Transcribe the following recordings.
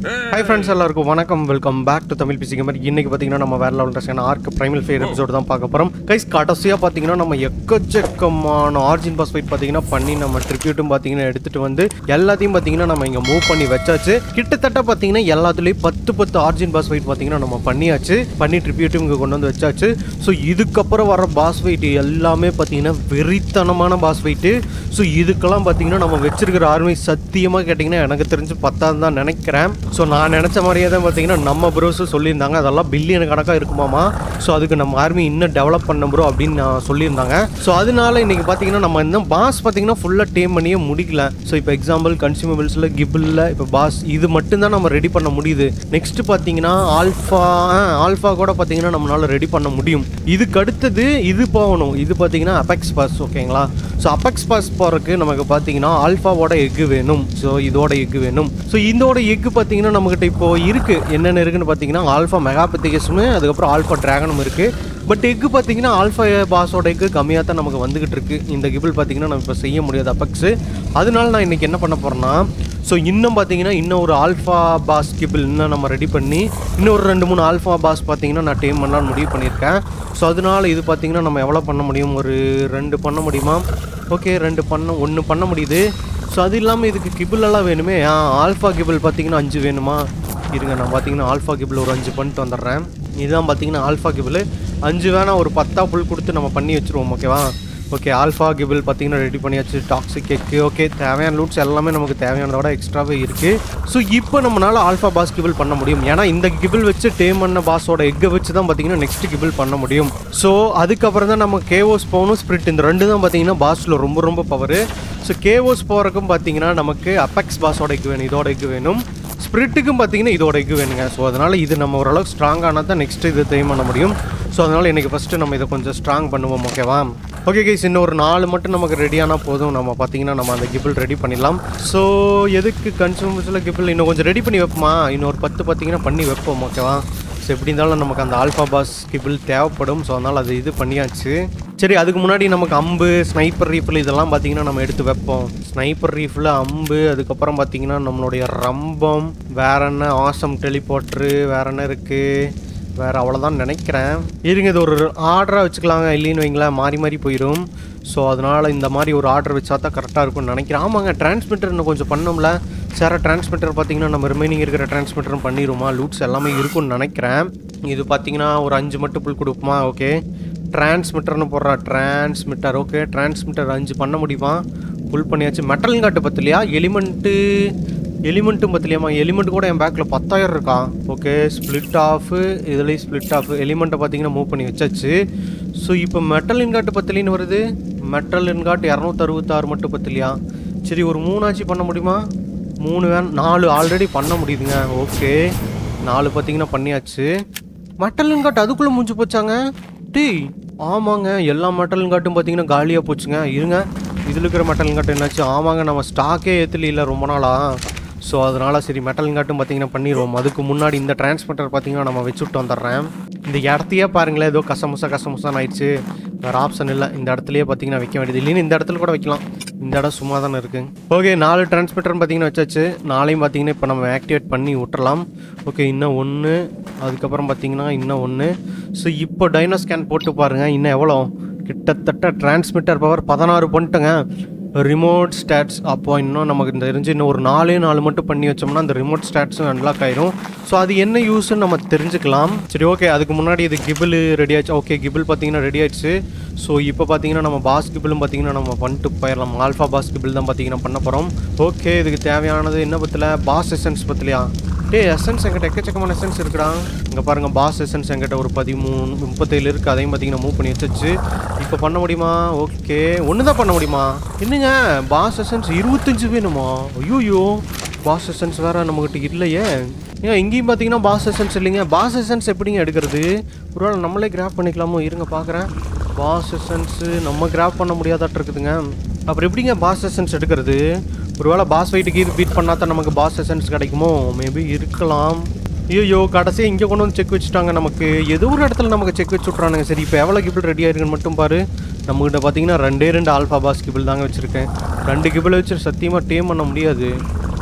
high friends எல்லாருக்கும் வணக்கம் welcome back to Tamil பிசிங்க மாதிரி இன்னைக்கு பார்த்தீங்கன்னா நம்ம வேற லெவல் ரசிகன் ஆர்க் பிரைமல் ஃபேர் எபிசோடு தான் பார்க்க போகிறோம் கைஸ் கடைசியாக பார்த்தீங்கன்னா நம்ம எக்கச்சக்கமான ஆர்ஜின் பாஸ் ஃபைட் பார்த்தீங்கன்னா பண்ணி நம்ம ட்ரிபியூட்டும் பார்த்தீங்கன்னா எடுத்துட்டு வந்து எல்லாத்தையும் பார்த்தீங்கன்னா நம்ம இங்கே மூவ் பண்ணி வச்சாச்சு கிட்டத்தட்ட பார்த்தீங்கன்னா எல்லாத்துலேயும் பத்து பத்து ஆர்ஜின் பாஸ் ஃபைட் பார்த்தீங்கன்னா நம்ம பண்ணியாச்சு பண்ணி ட்ரிபியூட்டும் இங்கே கொண்டு வந்து வச்சாச்சு ஸோ இதுக்கப்புறம் வர பாஸ் ஃபைட் எல்லாமே பார்த்தீங்கன்னா வெறித்தனமான பாஸ் ஃபைட்டு ஸோ இதுக்கெல்லாம் பார்த்தீங்கன்னா நம்ம வச்சிருக்கிற ஆர்மி சத்தியமாக கேட்டிங்கன்னா எனக்கு தெரிஞ்சு பத்தாது தான் நினைக்கிறேன் ஸோ நான் நினச்ச மாதிரியே தான் பார்த்தீங்கன்னா நம்ம ப்ரோஸும் சொல்லியிருந்தாங்க அதெல்லாம் பில்லியன் கணக்காக இருக்குமாமா ஸோ அதுக்கு நம்ம ஆர்மி இன்னும் டெவலப் பண்ண ப்ரோ அப்படின்னு நான் சொல்லியிருந்தாங்க ஸோ அதனால இன்னைக்கு பார்த்தீங்கன்னா நம்ம இன்னும் பாஸ் பார்த்தீங்கன்னா ஃபுல்லாக டேம் பண்ணியே முடிக்கல ஸோ இப்போ எக்ஸாம்பிள் கன்சியூமபிள்ஸில் கிபிளில் இப்போ பாஸ் இது மட்டும்தான் நம்ம ரெடி பண்ண முடியுது நெக்ஸ்ட் பார்த்தீங்கன்னா ஆல்ஃபா ஆல்ஃபா கூட பார்த்தீங்கன்னா நம்மளால ரெடி பண்ண முடியும் இதுக்கு அடுத்தது இது போகணும் இது பார்த்தீங்கன்னா அபெக்ஸ் பாஸ் ஓகேங்களா ஸோ அபெக்ஸ் பாஸ் போகிறதுக்கு நமக்கு பார்த்தீங்கன்னா ஆல்ஃபாவோட எக்கு வேணும் ஸோ இதோட எக்கு வேணும் ஸோ இதோட எக்கு பார்த்தீங்கன்னா நம்மகிட்ட இப்போ இருக்கு என்னென்ன இருக்குன்னு பார்த்தீங்கன்னா ஆல்ஃபா மெகாபத்திகஸ்மு அதுக்கப்புறம் ஆல்ஃபா டிராகனும் இருக்கு பட் எக்கு பார்த்தீங்கன்னா ஆல்ஃபா பாஸோட எக்கு கம்மியாக தான் நமக்கு வந்துகிட்டு இருக்கு இந்த கிபிள் பார்த்தீங்கன்னா நம்ம இப்போ செய்ய முடியாது அபெக்ஸ் அதனால நான் இன்னைக்கு என்ன பண்ண போறேன்னா ஸோ இன்னும் பார்த்தீங்கன்னா இன்னும் ஒரு ஆல்ஃபா பாஸ் கிபிள் இன்னும் நம்ம ரெடி பண்ணி இன்னும் ஒரு ரெண்டு மூணு ஆல்ஃபா பாஸ் பார்த்தீங்கன்னா நான் டேம் பண்ணலாம்னு முடிவு பண்ணியிருக்கேன் ஸோ அதனால இது பார்த்தீங்கன்னா நம்ம எவ்வளோ பண்ண முடியும் ஒரு ரெண்டு பண்ண முடியுமா ஓகே ரெண்டு பண்ண ஒன்று பண்ண முடியுது ஸோ அது இல்லாமல் இதுக்கு கிபிள் எல்லாம் வேணுமே ஆ ஆல்ஃபா கிபிள் பார்த்தீங்கன்னா அஞ்சு வேணுமா இருங்க நான் பார்த்தீங்கன்னா ஆல்ஃபா கிபிள் ஒரு அஞ்சு பண்ணிட்டு வந்துடுறேன் இதுதான் பார்த்தீங்கன்னா ஆல்ஃபா கிபிள் அஞ்சு வேணா ஒரு பத்தா புல் கொடுத்து நம்ம பண்ணி வச்சுருவோம் ஓகேவா ஓகே ஆல்ஃபா கிபிள் பார்த்தீங்கன்னா ரெடி பண்ணியாச்சு டாக்ஸிக் கேக்கு ஓகே தேவையான லூட்ஸ் எல்லாமே நமக்கு தேவையானதோட எக்ஸ்ட்ராவே இருக்குது ஸோ இப்போ நம்மளால ஆல்ஃபா பாஸ் கிபிள் பண்ண முடியும் ஏன்னா இந்த கிபிள் வச்சு டேம் பண்ண பாஸோட எக்கை வச்சு தான் பார்த்தீங்கன்னா நெக்ஸ்ட் கிபிள் பண்ண முடியும் ஸோ அதுக்கப்புறம் தான் நம்ம கேவோஸ் போகணும் ஸ்பிரிட் இந்த ரெண்டு தான் பார்த்தீங்கன்னா பாஸில் ரொம்ப ரொம்ப பவர் ஸோ கேவோஸ் போகிறக்கும் பார்த்தீங்கன்னா நமக்கு அபெக்ஸ் பாஸோட எக்கு வேணும் இதோட எக்கு வேணும் ஸ்பிரிட்டுக்கும் பார்த்தீங்கன்னா இதோட எக்கு வேணுங்க ஸோ அதனால் இது நம்ம ஓரளவுக்கு ஸ்ட்ராங்கானா தான் நெக்ஸ்ட் இது தேம் பண்ண முடியும் ஸோ அதனால் இன்றைக்கி ஃபஸ்ட்டு நம்ம இதை கொஞ்சம் ஸ்ட்ராங் பண்ணுவோம் ஓகேவா ஓகே கைஸ் இன்னும் ஒரு நாலு மட்டும் நமக்கு ரெடியானா போதும் நம்ம பார்த்தீங்கன்னா நம்ம அந்த கிபிள் ரெடி பண்ணிடலாம் ஸோ எதுக்கு கன்சூமர்ஸில் கிபிள் இன்னும் கொஞ்சம் ரெடி பண்ணி வைப்போமா இன்னும் ஒரு பத்து பார்த்தீங்கன்னா பண்ணி வைப்போம் ஓகேவா ஸோ எப்படி இருந்தாலும் நமக்கு அந்த ஆல்ஃபா பாஸ் கிபிள் தேவைப்படும் ஸோ அதனால் அது இது பண்ணியாச்சு சரி அதுக்கு முன்னாடி நமக்கு அம்பு ஸ்னைப்பர் ரீஃபில் இதெல்லாம் பார்த்தீங்கன்னா நம்ம எடுத்து வைப்போம் ஸ்னைப்பர் ரீஃபில் அம்பு அதுக்கப்புறம் பார்த்தீங்கன்னா நம்மளுடைய ரம்பம் வேற என்ன ஆசம் டெலிபோட்ரு வேற என்ன இருக்குது வேறு அவ்வளோதான் நினைக்கிறேன் இருங்க இது ஒரு ஆர்டராக வச்சுக்கலாங்க இல்லைன்னு வைங்களேன் மாறி மாறி போயிடும் ஸோ அதனால் இந்த மாதிரி ஒரு ஆர்டர் வச்சா தான் கரெக்டாக இருக்கும்னு நினைக்கிறேன் ஆமாங்க டிரான்ஸ்மிட்டர் இன்னும் கொஞ்சம் பண்ணோம்ல சார் டிரான்ஸ்மிட்டர் பார்த்தீங்கன்னா நம்ம ரிமைனிங் இருக்கிற டிரான்ஸ்மிட்டரும் பண்ணிடுமா லூட்ஸ் எல்லாமே இருக்கும்னு நினைக்கிறேன் இது பார்த்தீங்கன்னா ஒரு அஞ்சு மட்டும் புல் கொடுப்போமா ஓகே டிரான்ஸ்மிட்டர்னு போடுறா டிரான்ஸ்மிட்டர் ஓகே டிரான்ஸ்மிட்டர் அஞ்சு பண்ண முடியுமா புல் பண்ணியாச்சு மெட்டல் காட்டு பத்தலையா எலிமெண்ட்டு எலிமெண்ட்டும் பத்தலையாமா எலிமெண்ட் கூட என் பேக்கில் பத்தாயிரம் இருக்கா ஓகே ஸ்ப்ளிட் ஆஃப் இதுலேயும் ஸ்ப்ளிட் ஆஃப் எலிமெண்ட்டை பார்த்தீங்கன்னா மூவ் பண்ணி வச்சாச்சு ஸோ இப்போ மெட்டல் இன்காட்டு பத்தலின்னு வருது மெட்டல் இன்காட் இரநூத்தறுபத்தாறு மட்டும் பத்தலையா சரி ஒரு மூணாச்சு பண்ண முடியுமா மூணு வேன் நாலு ஆல்ரெடி பண்ண முடியுதுங்க ஓகே நாலு பார்த்தீங்கன்னா பண்ணியாச்சு மெட்டல் இன்காட் அதுக்குள்ளே முடிஞ்சு போச்சாங்க டேய் ஆமாங்க எல்லா மெட்டல் காட்டும் பார்த்தீங்கன்னா காலியாக போச்சுங்க இருங்க இதில் இருக்கிற மெட்டல் காட்டு என்னாச்சு ஆமாங்க நம்ம ஸ்டாக்கே ஏற்றல இல்லை ரொம்ப நாளா ஸோ அதனால் சரி மெட்டல் காட்டும் பார்த்தீங்கன்னா பண்ணிடுவோம் அதுக்கு முன்னாடி இந்த டிரான்ஸ்மிட்டர் பார்த்தீங்கன்னா நம்ம வச்சுட்டு வந்துடுறேன் இந்த இடத்தையே பாருங்களேன் ஏதோ கசமுசா கசமுசான்னு ஆயிடுச்சு வேறு ஆப்ஷன் இல்லை இந்த இடத்துலயே பார்த்தீங்கன்னா வைக்க வேண்டியது இல்லைன்னு இந்த இடத்துல கூட வைக்கலாம் இந்த இடம் சும்மா தானே இருக்குங்க ஓகே நாலு டிரான்ஸ்மிட்டர்னு பார்த்தீங்கன்னா வச்சாச்சு நாளையும் பார்த்தீங்கன்னா இப்போ நம்ம ஆக்டிவேட் பண்ணி விட்டுறலாம் ஓகே இன்னும் ஒன்று அதுக்கப்புறம் பார்த்தீங்கன்னா இன்னும் ஒன்று ஸோ இப்போ டைனோ ஸ்கேன் போட்டு பாருங்கள் இன்னும் எவ்வளோ கிட்டத்தட்ட டிரான்ஸ்மிட்டர் பவர் பதினாறு பண்ணிட்டேங்க ரிமோட் ஸ்டாட்ஸ் அப்போ இன்னும் நமக்கு இந்த தெரிஞ்சு இன்னும் ஒரு நாலே நாலு மட்டும் பண்ணி வச்சோம்னா அந்த ரிமோட் ஸ்டாட்ஸும் அன்லாக் ஆயிரும் ஸோ அது என்ன யூஸ்ன்னு நம்ம தெரிஞ்சுக்கலாம் சரி ஓகே அதுக்கு முன்னாடி இது கிபிள் ரெடி ஆச்சு ஓகே கிபிள் பார்த்தீங்கன்னா ரெடி ஆயிடுச்சு ஸோ இப்போ பார்த்தீங்கன்னா நம்ம பாஸ் கிபிளும் பார்த்தீங்கன்னா நம்ம பண்ணிட்டு போயிடலாம் ஆல்ஃபா பாஸ் கிபிள் தான் பார்த்தீங்கன்னா பண்ண போகிறோம் ஓகே இதுக்கு தேவையானது என்ன பத்தல பாஸ் எசன்ஸ் பத்தலையா டேய் எசன்ஸ் என்கிட்ட எக்கச்சக்கமான எசன்ஸ் இருக்குடா இங்கே பாருங்கள் பாஸ் எசன்ஸ் என்கிட்ட ஒரு பதிமூணு முப்பத்தேழு இருக்குது அதையும் பார்த்தீங்கன்னா மூவ் பண்ணி வச்சுச்சு இப்போ பண்ண முடியுமா ஓகே ஒன்று தான் பண்ண முடியுமா என்னங்க பாஸ் எசன்ஸ் இருபத்தஞ்சு வேணுமா ஐயோயோ பாஸ் எசன்ஸ் வேறு நம்மகிட்ட இல்லையே ஏன் இங்கேயும் பார்த்தீங்கன்னா பாஸ் எசன்ஸ் இல்லைங்க பாஸ் எசன்ஸ் எப்படிங்க எடுக்கிறது ஒருவேளை நம்மளே கிராப் பண்ணிக்கலாமோ இருங்க பார்க்குறேன் பாஸ் எசன்ஸு நம்ம கிராப் பண்ண முடியாதாட்டு இருக்குதுங்க அப்புறம் எப்படிங்க பாஸ் எசன்ஸ் எடுக்கிறது ஒருவேளை பாஸ் வெயிட்டுக்கு இது பீட் பண்ணால் தான் நமக்கு பாஸ் எசன்ஸ் கிடைக்குமோ மேபி இருக்கலாம் ஐயோ கடைசி இங்கே கொண்டு வந்து செக் வச்சுட்டாங்க நமக்கு ஏதோ ஒரு இடத்துல நமக்கு செக் வச்சு விட்றானுங்க சரி இப்போ எவ்வளோ கிபிள் ரெடி ஆயிருக்குன்னு மட்டும் பாரு நம்மகிட்ட பார்த்தீங்கன்னா ரெண்டே ரெண்டு ஆல்ஃபா பாஸ் கிபிள் தாங்க வச்சுருக்கேன் ரெண்டு கிபிள் வச்சு சத்தியமாக டேம் பண்ண முடியாது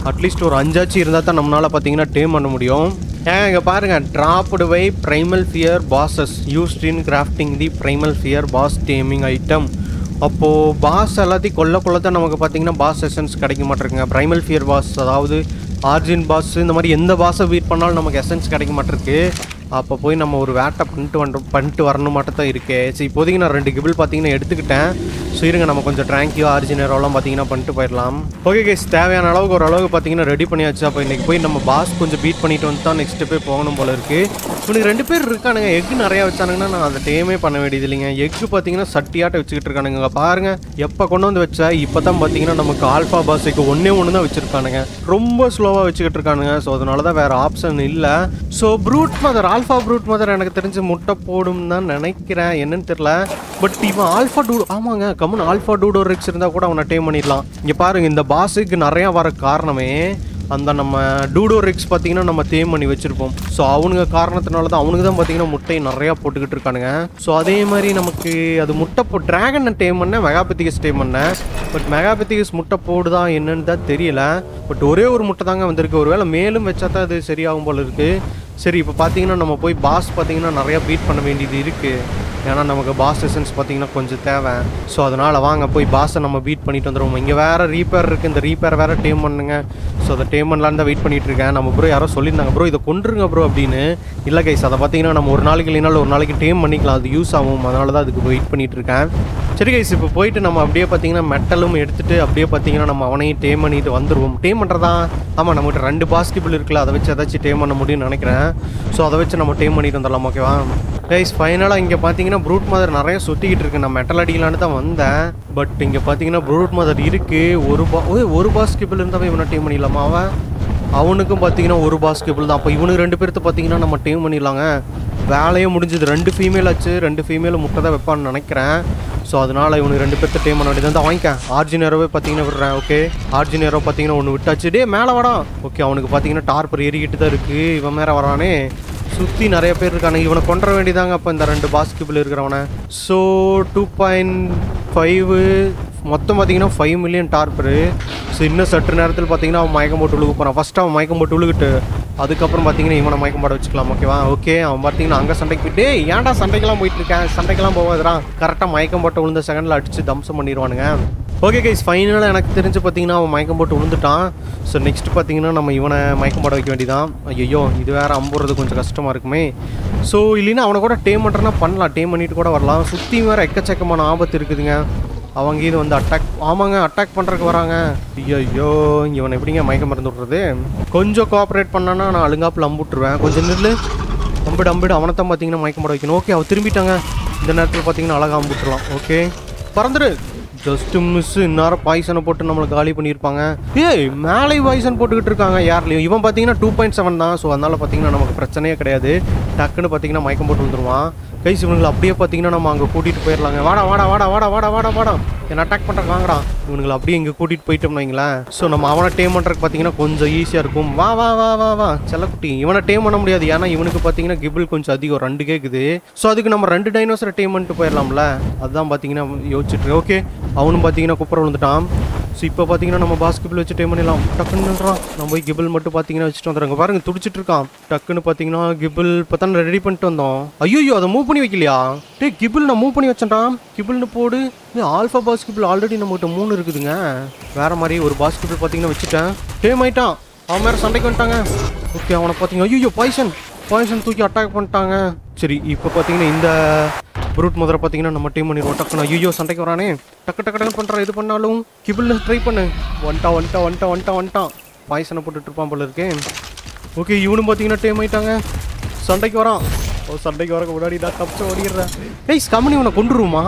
அட்லீஸ்ட் ஒரு அஞ்சாச்சு இருந்தால் தான் நம்மளால் பார்த்தீங்கன்னா டேம் பண்ண முடியும் ஏன் இங்கே பாருங்கள் dropped by primal fear bosses used in crafting the primal fear boss taming item அப்போது பாஸ் எல்லாத்தையும் கொல்ல கொள்ள தான் நமக்கு பார்த்தீங்கன்னா பாஸ் செஷன்ஸ் கிடைக்க மாட்டிருக்குங்க ப்ரைமல் ஃபியர் பாஸ் அதாவது ஆர்ஜின் பாஸ் இந்த மாதிரி எந்த பாஸை வீட் பண்ணாலும் நமக்கு எசன்ஸ் கிடைக்க மாட்டிருக்கு அப்போ போய் நம்ம ஒரு வேட்டை பண்ணிட்டு வந்து பண்ணிட்டு வரணும் மட்டும் தான் இருக்கே சரி இப்போதைக்கு நான் ரெண்டு கிபிள் பார்த்தீங்கன்னா எடுத்துக்கிட்டேன் ஸோ இருங்க நம்ம கொஞ்சம் ட்ராங்கியோ ஆர்ஜினரோலாம் பார்த்தீங்கன்னா பண்ணிட்டு போயிடலாம் ஓகே கேஸ் தேவையான அளவுக்கு ஒரு அளவுக்கு பார்த்தீங்கன்னா ரெடி பண்ணியாச்சு அப்போ இன்றைக்கி போய் நம்ம பாஸ் கொஞ்சம் பீட் பண்ணிட்டு வந்து தான் நெக்ஸ்ட்டு போய் போகணும் போல இருக்குது இவனுக்கு ரெண்டு பேர் இருக்கானுங்க எக் நிறையா வச்சானுங்கன்னா நான் அதை டேமே பண்ண வேண்டியது இல்லைங்க எக்கு பார்த்தீங்கன்னா சட்டியாட்ட வச்சுக்கிட்டு இருக்கானுங்க இங்க பாருங்க எப்போ கொண்டு வந்து வச்சா இப்போ தான் பார்த்தீங்கன்னா நமக்கு ஆல்ஃபா பாஸுக்கு ஒன்றே ஒன்று தான் வச்சுருக்கானுங்க ரொம்ப ஸ்லோவாக வச்சுக்கிட்டு இருக்கானுங்க ஸோ அதனால தான் வேறு ஆப்ஷன் இல்லை so brood mother alpha brood mother எனக்கு தெரிஞ்சு முட்டை போடும் தான் நினைக்கிறேன் என்னன்னு தெரியல பட் இவன் ஆல்ஃபா டூ ஆமாங்க கம்முன்னு ஆல்ஃபா டூடோ ரிக்ஸ் இருந்தால் கூட அவனை டேம் பண்ணிடலாம் இங்கே பாருங்க இந்த பாஸுக்கு நிறையா வர காரணமே அந்த நம்ம டூடோ ரிக்ஸ் பார்த்தீங்கன்னா நம்ம தேம் பண்ணி வச்சுருப்போம் ஸோ அவனுங்க காரணத்தினால தான் அவனுக்கு தான் பார்த்தீங்கன்னா முட்டை நிறையா போட்டுக்கிட்டு இருக்கானுங்க ஸோ அதே மாதிரி நமக்கு அது முட்டை போ ட்ராகனை டேம் பண்ணேன் மெகாபத்திகஸ் டேம் பண்ணேன் பட் மெகாபத்திகஸ் முட்டை போடுதா என்னன்னு தான் தெரியல பட் ஒரே ஒரு முட்டை தாங்க வந்திருக்கு ஒருவேளை மேலும் வச்சா தான் அது சரியாகும் போல இருக்குது சரி இப்போ பார்த்தீங்கன்னா நம்ம போய் பாஸ் பார்த்தீங்கன்னா நிறையா பீட் பண்ண வேண்டியது இருக்குது ஏன்னா நமக்கு பாஸ் எசன்ஸ் பார்த்தீங்கன்னா கொஞ்சம் தேவை ஸோ அதனால் வாங்க போய் பாஸை நம்ம பீட் பண்ணிட்டு வந்துடுவோம் இங்கே வேறு ரீப்பேர் இருக்குது இந்த ரீப்பேர் வேறு டேம் பண்ணுங்க ஸோ அதை டேம் பண்ணலான்னு தான் வெயிட் பண்ணிட்டு இருக்கேன் நம்ம ப்ரோ யாரோ சொல்லியிருந்தாங்க ப்ரோ இதை கொண்டுருங்க ப்ரோ அப்படின்னு இல்லை கைஸ் அதை பார்த்தீங்கன்னா நம்ம ஒரு நாளைக்கு இல்லைனாலும் ஒரு நாளைக்கு டேம் பண்ணிக்கலாம் அது யூஸ் ஆகும் அதனால தான் அதுக்கு வெயிட் பண்ணிட்டு இருக்கேன் சரி கைஸ் இப்போ போயிட்டு நம்ம அப்படியே பார்த்தீங்கன்னா மெட்டலும் எடுத்துட்டு அப்படியே பார்த்தீங்கன்னா நம்ம அவனையும் டேம் பண்ணிட்டு வந்துடுவோம் டேம் பண்ணுறதா ஆமாம் நம்மகிட்ட ரெண்டு பாஸ்கெபிள் இருக்குல்ல அதை வச்சு ஏதாச்சும் டேம் பண்ண முடியும்னு நினைக்கிறேன் ஸோ அதை வச்சு நம்ம டேம் பண்ணிட்டு வந்துடலாம் ஓகேவா கைஸ் ஃபைனலாக இங்கே பார்த்தீங்கன்னா ப்ரூட் மதர் நிறைய சுற்றிக்கிட்டு இருக்கு நான் மெட்டல் அடிக்கலான்னு தான் வந்தேன் பட் இங்கே பார்த்தீங்கன்னா ப்ரூட் மதர் இருக்குது ஒரு பா ஓய், ஒரு பாஸ்கெபிள் இருந்தாவே இவனை டீம் பண்ணிடலாமா அவன் அவனுக்கும் பார்த்தீங்கன்னா ஒரு பாஸ்கெபிள் தான் அப்போ இவனுக்கு ரெண்டு பேர்த்து பார்த்தீங்கன்னா நம்ம டீம் பண்ணிடலாங்க வேலையே முடிஞ்சது ரெண்டு ஃபீமேல் ஆச்சு ரெண்டு ஃபீமேல் முட்டை தான் வைப்பான்னு நினைக்கிறேன் ஸோ அதனால் இவனுக்கு ரெண்டு பேர்த்து டீம் பண்ண வேண்டியது வந்து வாங்கிக்க ஆர்ஜினேரோவே பார்த்தீங்கன்னா விடுறேன் ஓகே ஆர்ஜினேரோ பார்த்தீங்கன்னா ஒன்று விட்டாச்சு டே மேலே வாடா ஓகே அவனுக்கு பார்த்தீங்கன்னா டார்பர் ஏறிக்கிட்டு தான் இருக்குது இவன் மேலே வரானே சுற்றி நிறைய பேர் இருக்கானுங்க இவனை கொண்டுற வேண்டியதாங்க அப்போ இந்த ரெண்டு பாஸ்கெபிள் இருக்கிறவனை ஸோ டூ பாயிண்ட் ஃபைவு மொத்தம் பார்த்தீங்கன்னா ஃபைவ் மில்லியன் டார்பரு ஸோ இன்னும் சற்று நேரத்தில் பார்த்தீங்கன்னா அவன் மயக்கம் போட்டு விழுக போகிறான் ஃபஸ்ட்டு அவன் மயக்கம் போட்டு விழுகிட்டு அதுக்கப்புறம் பார்த்தீங்கன்னா இவனை மயக்கம் போட வச்சுக்கலாம் ஓகேவா ஓகே அவன் பார்த்தீங்கன்னா அங்கே சண்டைக்கு போயிட்டு "டேய், ஏன்டா சண்டைக்கெல்லாம் போயிட்டு இருக்கேன் சண்டைக்கெல்லாம் போகாதுடா கரெக்டாக மயக்கம் போட்டு விழுந்த செகண்டில் அடிச்சு தம்சம் பண்ணிடுவானுங்க ஓகே கைஸ் ஃபைனலாக எனக்கு தெரிஞ்சு பார்த்தீங்கன்னா அவன் மயக்கம் போட்டு விழுந்துட்டான் ஸோ நெக்ஸ்ட் பார்த்தீங்கன்னா நம்ம இவனை மயக்கம் போட வைக்க வேண்டியதான் ஐயோ இது வேற அம்புறது கொஞ்சம் கஷ்டமாக இருக்குமே ஸோ இல்லைன்னா அவனை கூட டேம் பண்ணுறனா பண்ணலாம் டேம் பண்ணிட்டு கூட வரலாம் சுற்றி வேற எக்கச்சக்கமான ஆபத்து இருக்குதுங்க அவங்க இது வந்து அட்டாக் ஆமாங்க அட்டாக் பண்ணுறதுக்கு வராங்க ஐயோ இவனை எப்படிங்க மயக்கம் மருந்து விட்றது கொஞ்சம் கோஆப்ரேட் பண்ணானா நான் அழுங்காப்பில் அம்புட்டுருவேன் கொஞ்சம் நில்லு அம்பிடு அம்பிடு அவனைத்தான் பார்த்தீங்கன்னா மயக்கம் போட வைக்கணும் ஓகே அவ திரும்பிட்டாங்க இந்த நேரத்தில் பார்த்தீங்கன்னா அழகாக அம்புட்டுலாம் ஓகே பறந்துரு ஜஸ்ட் மிஸ் இந்நேரம் பாய்சனை போட்டு நம்மளை காலி பண்ணியிருப்பாங்க ஏய் மேலே பாய்சன் போட்டுக்கிட்டு இருக்காங்க யார்லையும் இவன் பார்த்தீங்கன்னா டூ பாயிண்ட் செவன் தான் ஸோ அதனால் பார்த்தீங்கன்னா நமக்கு பிரச்சனையே கிடையாது டக்குன்னு பார்த்தீங்கன்னா மயக்கம் போட்டு வந்துருவான் கைஸ் இவனுங்களை அப்படியே பார்த்தீங்கன்னா நம்ம அங்கே கூட்டிகிட்டு போயிடலாங்க வாடா வாடா வாடா வாடா வாடா வாடா வாடா என்ன அட்டாக் பண்ணுற வாங்கடா இவனுங்களை அப்படியே இங்கே கூட்டிகிட்டு போயிட்டோம்னு வைங்களேன் ஸோ நம்ம அவனை டேம் பண்ணுறதுக்கு பார்த்தீங்கன்னா கொஞ்சம் ஈஸியாக இருக்கும் வா வா வா வா வா செல்லக்குட்டி இவனை டேம் பண்ண முடியாது ஏன்னா இவனுக்கு பார்த்தீங்கன்னா கிபிள் கொஞ்சம் அதிகம் ரெண்டு கேட்குது ஸோ அதுக்கு நம்ம ரெண்டு டைனோசரை டேம் பண்ணிட்டு போயிடலாம்ல அதுதான் பார்த்தீங்கன்னா யோசிச்சுட்டு ஓகே அவனும் பார்த்தீங்கன்னா குப்பரை விழுந்துட்டான் ஸோ இப்போ பார்த்தீங்கன்னா நம்ம பாஸ்கெட்டில் வச்சு டைம் பண்ணிடலாம் டக்குன்னு நின்றான் நம்ம போய் கிபிள் மட்டும் பார்த்தீங்கன்னா வச்சுட்டு வந்துடுறாங்க பாருங்க துடிச்சிட்டு இருக்கான் டக்குன்னு பார்த்தீங்கன்னா கிபிள் இப்போ தான் ரெடி பண்ணிட்டு வந்தோம் ஐயோ அதை மூவ் பண்ணி வைக்கலையா டே கிபிள் நான் மூவ் பண்ணி வச்சேன்டான் கிபிள்னு போடு ஆல்ஃபா பாஸ்கெட்டில் ஆல்ரெடி நம்மகிட்ட மூணு இருக்குதுங்க வேற மாதிரி ஒரு பாஸ்கெட்டில் பார்த்தீங்கன்னா வச்சுட்டேன் டேம் ஆயிட்டான் அவன் மேலே சண்டைக்கு வந்துட்டாங்க ஓகே அவனை பார்த்தீங்க ஐயோ பாய்சன் பாய்சன் தூக்கி அட்டாக் பண்ணிட்டாங்க சரி இப்போ பார்த்தீங்கன்னா இந்த ப்ரூட் முதல்ல பார்த்தீங்கன்னா நம்ம டீம் பண்ணிடுவோம் டக்குன்னு ஐயோ சண்டைக்கு வரானே டக்கு டக்கு டக்குன்னு பண்ணுறான் இது பண்ணாலும் கிபிள்னு ட்ரை பண்ணு வந்துட்டா வந்துட்டா வந்துட்டா வந்துட்டா வந்துட்டான் பாய்சனை போட்டுட்டு இருப்பான் போல இருக்கேன் ஓகே இவனும் பார்த்தீங்கன்னா டீம் ஆயிட்டாங்க சண்டைக்கு வரான் ஓ சண்டைக்கு வரக்கு முன்னாடி நான் தப்பிச்சு ஓடிடுறேன் ஏய் கம்பெனி இவனை கொண்டுருவோமா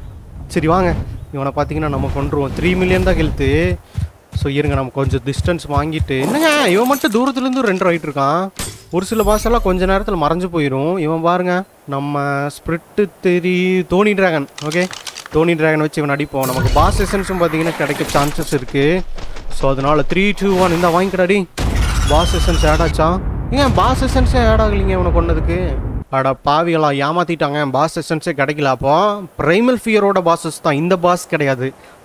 சரி வாங்க இவனை பார்த்தீங்கன்னா நம்ம கொண்டுருவோம் த்ரீ மில்லியன் தான் ஹெல்த்து ஸோ இருங்க நம்ம கொஞ்சம் டிஸ்டன்ஸ் வாங்கிட்டு என்னங்க இவன் மட்டும் தூரத்துலேருந்து ரெண்டு ரைட் இருக்கான் ஒரு சில பாஸ் எல்லாம் கொஞ்ச நேரத்தில் மறைஞ்சு போயிடும் இவன் பாருங்க நம்ம ஸ்பிரிட்டு தெரி தோனி டிராகன் ஓகே தோனி டிராகன் வச்சு இவன் அடிப்போம் நமக்கு பாஸ் எசன்ஸும் பார்த்தீங்கன்னா கிடைக்க சான்சஸ் இருக்குது ஸோ அதனால த்ரீ டூ ஒன் இந்த வாங்கிக்கடாடி பாஸ் எசன்ஸ் ஆட் ஆச்சா ஏன் பாஸ் எசன்ஸே ஆட் ஆகலைங்க இவனை கொண்டதுக்கு அட பாவிகளா ஏமாத்திட்டாங்க பாஸ் எசன்ஸே கிடைக்கல அப்போ பிரைமல் ஃபியரோட பாஸஸ் தான் இந்த பாஸ் கிடையாது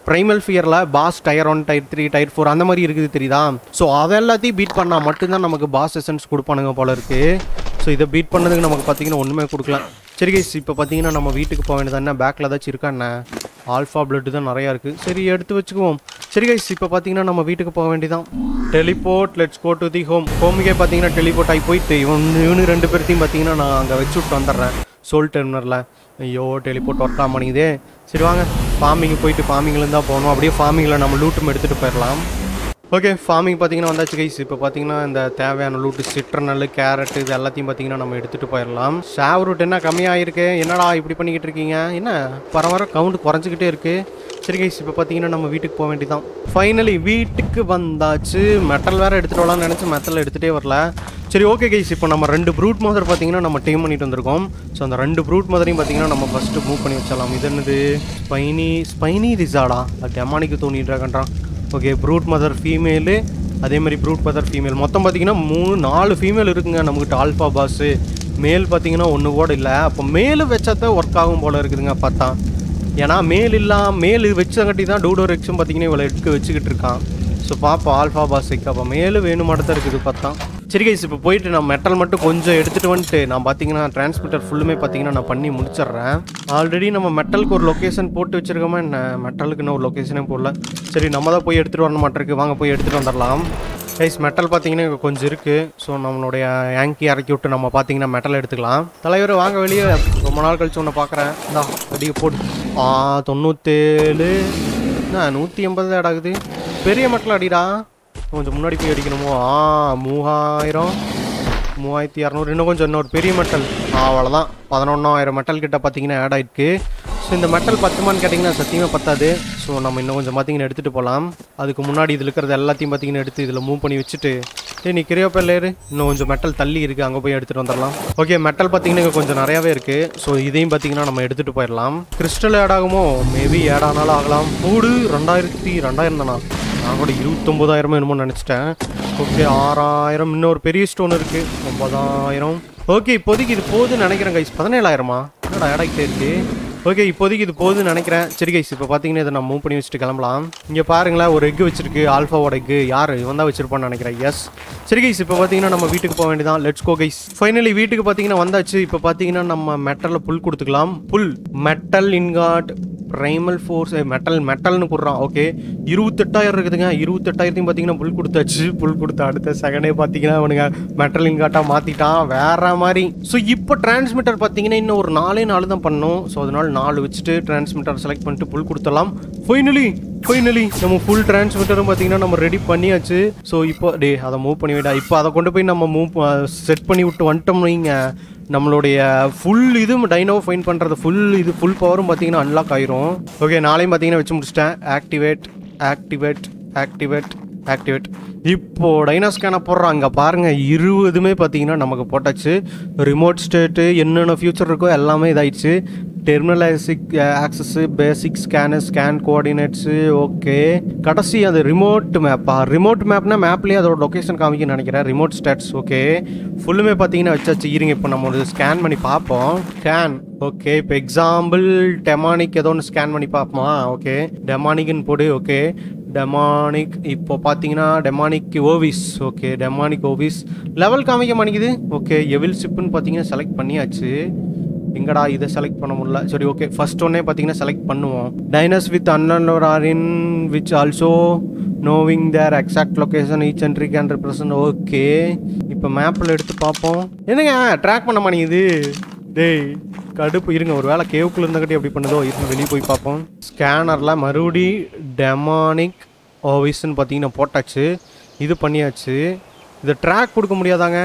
ப்ரைமல் ஃபியரில் boss tier one tier three tier four அந்த மாதிரி இருக்குது தெரியுதா ஸோ அதை எல்லாத்தையும் பீட் பண்ணால் மட்டும்தான் நமக்கு பாஸ் எசன்ஸ் கொடுப்பானுங்க போல இருக்கு ஸோ இதை பீட் பண்ணதுக்கு நமக்கு பார்த்தீங்கன்னா ஒன்றுமே கொடுக்கல சரி கைஸ் இப்போ பார்த்தீங்கன்னா நம்ம வீட்டுக்கு போக வேண்டியது என்ன பேக்கில் ஏதாச்சும் இருக்கா என்ன ஆல்ஃபா பிளட் தான் நிறையா இருக்குது சரி எடுத்து வச்சுக்குவோம் சரி கைஸ் இப்போ பார்த்தீங்கன்னா நம்ம வீட்டுக்கு போக வேண்டியதான் teleport let's go to the home ஹோமுக்கே பார்த்தீங்கன்னா டெலிபோர்ட் ஆகி போயிட்டு இவன் இவனு ரெண்டு பேர்த்தையும் பார்த்தீங்கன்னா நான் அங்கே வச்சு விட்டு வந்துடுறேன் சோல் டெர்மினரில் ஐயோ டெலிபோர்ட் ஒர்க் ஆக மாட்டேங்குதே சரி வாங்க ஃபார்மிங் போயிட்டு ஃபார்மிங்கில் தான் போகணும் அப்படியே ஃபார்மிங்கில் நம்ம லூட்டும் எடுத்துகிட்டு போயிடலாம் ஓகே ஃபார்மிங் பார்த்தீங்கன்னா வந்தாச்சு கைஸ் இப்போ பார்த்தீங்கன்னா இந்த தேவையான லூட்டு சிட்ரனல் கேரட் இது எல்லாத்தையும் பார்த்தீங்கன்னா நம்ம எடுத்துகிட்டு போயிடலாம் ஷாவ் ரூட் என்ன கம்மியாயிருக்கு என்னடா இப்படி பண்ணிக்கிட்டு இருக்கீங்க என்ன வர வர கவுண்ட் குறைஞ்சிக்கிட்டே இருக்கு சரி கைஸ் இப்போ பார்த்தீங்கன்னா நம்ம வீட்டுக்கு போக வேண்டியதான் ஃபைனலி வீட்டுக்கு வந்தாச்சு மெட்டல் வேறு எடுத்துகிட்டு வரலாம்னு நினச்சி மெட்டல் எடுத்துகிட்டே வரல சரி ஓகே கைஸ் இப்போ நம்ம ரெண்டு ப்ரூட் மோதர் பார்த்தீங்கன்னா நம்ம டீம் பண்ணிட்டு வந்திருக்கோம் ஸோ அந்த ரெண்டு ப்ரூட் மோதரையும் பார்த்தீங்கன்னா நம்ம ஃபஸ்ட்டு மூவ் பண்ணி வச்சிடலாம் இது என்னது ஸ்பைனி ஸ்பைனி ரிசாடா அது டெமானிக்கு தோணிட்டுறாங்கன்றான் ஓகே ப்ரூட் மதர் ஃபீமேலு அதே மாதிரி ப்ரூட் மதர் ஃபீமேல் மொத்தம் பார்த்தீங்கன்னா மூணு நாலு ஃபீமேல் இருக்குங்க நம்மகிட்ட ஆல்ஃபா பாஸு மேல் பார்த்தீங்கன்னா ஒன்று கூட இல்லை அப்போ மேலு வச்சாதான் ஒர்க் ஆகும் போல இருக்குதுங்க பார்த்தா ஏன்னா மேல் இல்லாம மேல் வச்சங்காட்டி தான் டூடோ ரெக்ஸும் பார்த்தீங்கன்னா இவ்வளோ எடுக்க வச்சுக்கிட்டு இருக்கான் ஸோ பாப்பா ஆல்ஃபா பாஸுக்கு அப்போ மேலும் வேணுமாட்ட தான் இருக்குது பார்த்தா சரி கைஸ் இப்போ போயிட்டு நான் மெட்டல் மட்டும் கொஞ்சம் எடுத்துகிட்டு வந்துட்டு நான் பார்த்தீங்கன்னா டிரான்ஸ்மிட்டர் ஃபுல்லுமே பார்த்தீங்கன்னா நான் பண்ணி முடிச்சிடுறேன் ஆல்ரெடி நம்ம மெட்டலுக்கு ஒரு லொக்கேஷன் போட்டு வச்சிருக்கோமா என்ன மெட்டலுக்குன்னு ஒரு லொக்கேஷனே போடல சரி நம்ம தான் போய் எடுத்துகிட்டு வர மாட்டிருக்கு வாங்க போய் எடுத்துகிட்டு வந்துடலாம் கைஸ் மெட்டல் பார்த்தீங்கன்னா இங்க கொஞ்சம் இருக்குது ஸோ நம்மளுடைய ஆங்கி இறக்கி விட்டு நம்ம பார்த்தீங்கன்னா மெட்டல் எடுத்துக்கலாம் தலைவர் வாங்க வெளியே ரொம்ப நாள் கழிச்சு ஒன்று பார்க்குறேன் இந்தா அடிக்க போடு ஆ தொண்ணூத்தேழு என்ன நூற்றி எண்பது தான் ஆகுது பெரிய மெட்டல் அடிடா கொஞ்சம் முன்னாடி போய் அடிக்கணுமோ ஆ மூவாயிரம் மூவாயிரத்தி இரநூறு இன்னும் கொஞ்சம் இன்னொரு பெரிய மெட்டல் அவ்வளோதான் பதினொன்றாயிரம் மெட்டல் கிட்ட பார்த்தீங்கன்னா ஆட் ஆயிருக்கு ஸோ இந்த மெட்டல் பத்துமான்னு கேட்டிங்கன்னா சத்தியமாக பத்தாது ஸோ நம்ம இன்னும் கொஞ்சம் பார்த்தீங்கன்னா எடுத்துகிட்டு போகலாம் அதுக்கு முன்னாடி இதில் இருக்கிறது எல்லாத்தையும் பார்த்தீங்கன்னா எடுத்து இதில் மூவ் பண்ணி வச்சுட்டு ஏ நீ கிரியோப்பா லேரு இன்னும் கொஞ்சம் மெட்டல் தள்ளி இருக்குது அங்கே போய் எடுத்துகிட்டு வந்துடலாம் ஓகே மெட்டல் பார்த்தீங்கன்னா இங்க கொஞ்சம் நிறையாவே இருக்குது ஸோ இதையும் பார்த்தீங்கன்னா நம்ம எடுத்துகிட்டு போயிடலாம் கிறிஸ்டல் ஆட் ஆகுமோ மேபி ஆட் ஆனாலும் ஆகலாம் மூடு ரெண்டாயிரத்தி ரெண்டாயிரம் தானா நான் கூட இருபத்தொம்போதாயிரமோ என்னமோ நினச்சிட்டேன் ஓகே ஆறாயிரம் இன்னொரு பெரிய ஸ்டோன் இருக்குது ஒன்பதாயிரம் ஓகே இப்போதைக்கு இது போகுதுன்னு நினைக்கிறேன் கைஸ் பதினேழாயிரமா என்னடா இடைக்கிட்டே இருக்கு ஓகே இப்போதைக்கு இது போகுதுன்னு நினைக்கிறேன் சரி கைஸ் இப்போ பார்த்தீங்கன்னா இதை நான் மூவ் பண்ணி வச்சுட்டு கிளம்பலாம் இங்கே பாருங்களேன் ஒரு எக் வச்சிருக்கு ஆல்ஃபாவோட எக்கு யார் இவன் தான் வச்சிருப்பான்னு நினைக்கிறேன் எஸ் சரி கைஸ் இப்போ பார்த்தீங்கன்னா நம்ம வீட்டுக்கு போக வேண்டியதான் லெட்ஸ் கோ கைஸ் ஃபைனலி வீட்டுக்கு பார்த்தீங்கன்னா வந்தாச்சு இப்போ பார்த்தீங்கன்னா நம்ம மெட்டலில் புல் கொடுத்துக்கலாம் pull metal ingot primal force metal மெட்டல்னு போடுறான் ஓகே இருபத்தெட்டாயிரம் இருக்குதுங்க இருபத்தெட்டாயிரத்தையும் பார்த்தீங்கன்னா புல் கொடுத்தாச்சு புல் கொடுத்த அடுத்த செகண்டே பார்த்தீங்கன்னா அவனுங்க மெட்டல் இன்காட்டாக மாற்றிட்டான் வேற மாதிரி ஸோ இப்போ டிரான்ஸ்மிட்டர் பார்த்தீங்கன்னா இன்னும் ஒரு நாலே நாலு தான் பண்ணோம் ஸோ அதனால நாலு வச்சுட்டு டிரான்ஸ்மிட்டர் செலக்ட் பண்ணிட்டு புல் கொடுத்துடலாம் ஃபைனலி ஃபைனலி நம்ம ஃபுல் டிரான்ஸ்மிட்டரும் பார்த்தீங்கன்னா நம்ம ரெடி பண்ணியாச்சு ஸோ இப்போ டே அதை மூவ் பண்ணி விடா இப்போ அதை கொண்டு போய் நம்ம மூவ் செட் பண்ணி விட்டு வந்துட்டோம் வைங்க நம்மளுடைய ஃபுல் இது டைனோ ஃபைன் பண்ணுறது ஃபுல் இது ஃபுல் பவரும் பார்த்தீங்கன்னா அன்லாக் ஆயிரும் ஓகே நாளையும் பார்த்தீங்கன்னா வச்சு முடிச்சிட்டேன் ஆக்டிவேட் ஆக்டிவேட் ஆக்டிவேட் ஆக்டிவேட் இப்போ டைனோ ஸ்கேனை போடுறோம் அங்கே பாருங்கள் இருபதுமே பார்த்தீங்கன்னா நமக்கு போட்டாச்சு ரிமோட் ஸ்டேட்டு என்னென்ன ஃபியூச்சர் இருக்கோ எல்லாமே இதாயிடுச்சு terminal access basic scan scan coordinates okay கடைசி அது ரிமோட் மேப்பா ரிமோட் மேப்னா மேப்லேயே அதோட லொக்கேஷன் காமிக்குன்னு நினைக்கிறேன் ரிமோட் ஸ்டாட்ஸ் ஓகே ஃபுல்லுமே பார்த்தீங்கன்னா வச்சாச்சு இருங்க இப்போ நம்ம ஒரு ஸ்கேன் பண்ணி பார்ப்போம் ஸ்கேன் ஓகே இப்போ எக்ஸாம்பிள் டெமானிக் ஏதோ ஒன்று ஸ்கேன் பண்ணி பார்ப்போமா ஓகே டெமானிக்னு போடு ஓகே டெமானிக் இப்போ பார்த்தீங்கன்னா demonic ovis okay demonic ovis level காமிக்க மாட்டேங்குது ஓகே எவில் ஷிப்புன்னு பார்த்தீங்கன்னா செலக்ட் பண்ணியாச்சு எங்கடா இதை செலக்ட் பண்ண முடியல சரி ஓகே ஃபர்ஸ்ட் ஒன்னே பார்த்தீங்கன்னா செலக்ட் பண்ணுவோம் dinos with another are in which also knowing their exact location each and three can represent okay இப்போ மேப்பில் எடுத்து பார்ப்போம் என்னங்க ட்ராக் பண்ண மாட்டேங்குது டேய் கடுப்பு இருங்க ஒரு வேளை கேவுக்குள்ள இருந்தங்காட்டி எப்படி பண்ணுதோ இருங்க வெளியே போய் பார்ப்போம் ஸ்கேனரில் மறுபடி டெமானிக் ஓவிஸ்ன்னு பார்த்தீங்கன்னா போட்டாச்சு இது பண்ணியாச்சு இதை ட்ராக் கொடுக்க முடியாதாங்க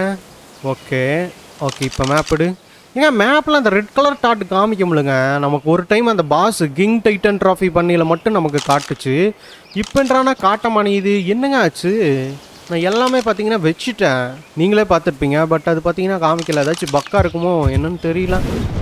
ஓகே ஓகே இப்போ மேப் எடு ஏங்க மேப்பில் அந்த ரெட் கலர் டாட் காமிக்க முடியலங்க நமக்கு ஒரு டைம் அந்த பாஸ் கிங் டைட்டன் ட்ராஃபி பண்ணியில் மட்டும் நமக்கு காட்டுச்சு இப்போன்றானா காட்ட மாட்டேங்குது என்னங்க ஆச்சு நான் எல்லாமே பார்த்தீங்கன்னா வச்சுட்டேன் நீங்களே பார்த்துருப்பீங்க பட் அது பார்த்தீங்கன்னா காமிக்கல ஏதாச்சும் பக்கா இருக்குமோ என்னன்னு தெரியல